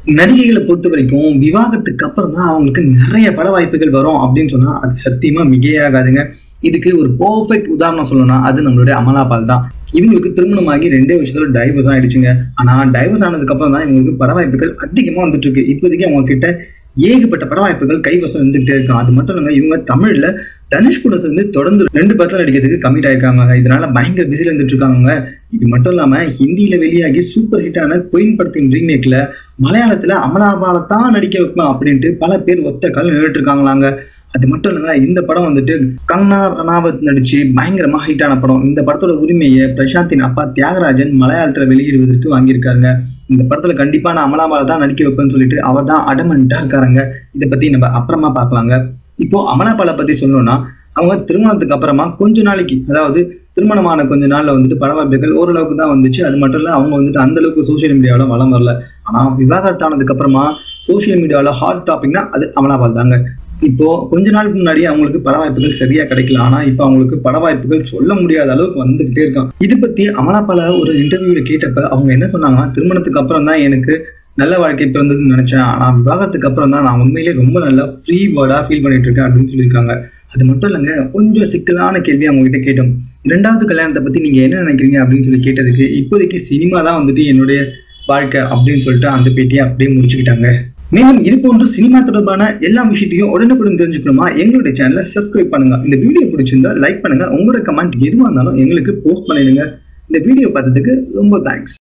நடிகைகளை பொறுத்த வரைக்கும் விவாகத்துக்கு அப்புறம் தான் அவங்களுக்கு நிறைய பட வாய்ப்புகள் வரும் அப்படின்னு சொன்னா அது சத்தியமா மிகையாகாதுங்க இதுக்கு ஒரு பர்ஃபெக்ட் உதாரணம் சொல்லணும்னா அது நம்மளுடைய அமலாபால் தான் இவங்களுக்கு திருமணமாகி ரெண்டே வருஷத்துல டைவர்ஸ் ஆயிடுச்சுங்க ஆனா டைவர்ஸ் ஆனதுக்கு அப்புறம் தான் இவங்களுக்கு பட வாய்ப்புகள் அதிகமா வந்துட்டு இருக்கு இப்போதைக்கு அவங்க கிட்ட ஏகப்பட்ட பட வாய்ப்புகள் கைவசம் இருந்துகிட்டே இருக்கும் அது மட்டும் இல்லைங்க இவங்க தமிழ்ல தனுஷ் கூட சேர்ந்து தொடர்ந்து ரெண்டு படத்துல நடிக்கிறதுக்கு கமிட் ஆயிருக்காங்க இதனால பயங்கர பிஸில இருந்துட்டு இருக்காங்க இது மட்டும் இல்லாம ஹிந்தியில வெளியாகி சூப்பர் ஹிட்டான குயின் படத்தின் ரீமேக்ல மலையாளத்துல அமலாபாலை தான் நடிக்க வைப்பேன் அப்படின்ட்டு பல பேர் ஒத்த கால நின்றுட்டு இருக்காங்களாங்க அது மட்டும் இல்லைங்க இந்த படம் வந்துட்டு கங்கனா ரணாவத் நடிச்சு பயங்கரமா ஹிட்டான படம் இந்த படத்தோட உரிமையை பிரசாந்தின் அப்பா தியாகராஜன் மலையாளத்துல வெளியிடுவதற்கு வாங்கியிருக்காருங்க இந்த படத்துல கண்டிப்பா நான் அமலாபாலை தான் நடிக்க வைப்பேன்னு சொல்லிட்டு அவர் தான் அடமண்டா இருக்காருங்க இதை பத்தி நம்ம அப்புறமா பார்க்கலாங்க இப்போ அமலாபாலை பத்தி சொல்லணும்னா அவங்க திருமணத்துக்கு அப்புறமா கொஞ்ச நாளைக்கு அதாவது திருமணமான கொஞ்ச நாள்ல வந்துட்டு பட வாய்ப்புகள் ஓரளவுக்கு தான் வந்துச்சு அது மட்டும் இல்ல அவங்க வந்துட்டு அந்த அளவுக்கு சோசியல் மீடியாவில வளம் வரல ஆனா விவாகரத்தானதுக்கு அப்புறமா சோசியல் மீடியாவில ஹாட் டாபிக்னா அது அமலாபால் தாங்க இப்போ கொஞ்ச நாளுக்கு முன்னாடி அவங்களுக்கு பட வாய்ப்புகள் சரியா கிடைக்கல ஆனா இப்போ அவங்களுக்கு பட வாய்ப்புகள் சொல்ல முடியாத அளவுக்கு வந்துகிட்டே இருக்கான் இது பத்தி அமலாபால ஒரு இன்டர்வியூல கேட்டப்ப அவங்க என்ன சொன்னாங்கன்னா திருமணத்துக்கு அப்புறம் தான் எனக்கு நல்ல வாழ்க்கை பிறந்ததுன்னு நினைச்சேன் ஆனா விவாகத்துக்கு அப்புறம் தான் நான் உண்மையிலேயே ரொம்ப நல்லா ஃப்ரீ வேர்டா ஃபீல் பண்ணிட்டு இருக்கேன் அப்படின்னு சொல்லியிருக்காங்க அது மட்டும் இல்லைங்க கொஞ்சம் சிக்கலான கேள்வி அவங்க கிட்ட கேட்டோம் இரண்டாவது கல்யாணத்தை பத்தி நீங்க என்ன நினைக்கிறீங்க அப்படின்னு சொல்லி கேட்டதுக்கு இப்போதைக்கு சினிமா தான் வந்துட்டு என்னுடைய வாழ்க்கை அப்படின்னு சொல்லிட்டு அந்த பேட்டியை அப்படியே முடிச்சுக்கிட்டாங்க மேலும் இது போன்று சினிமா தொடர்பான எல்லா விஷயத்தையும் உடனுக்குடன் தெரிஞ்சுக்கணுமா எங்களுடைய சேனலை சப்ஸ்கிரைப் பண்ணுங்க இந்த வீடியோ பிடிச்சிருந்தா லைக் பண்ணுங்க உங்களோட கமெண்ட் எதுவாக இருந்தாலும் எங்களுக்கு போஸ்ட் பண்ணிடுங்க இந்த வீடியோ பார்த்ததுக்கு ரொம்ப தேங்க்ஸ்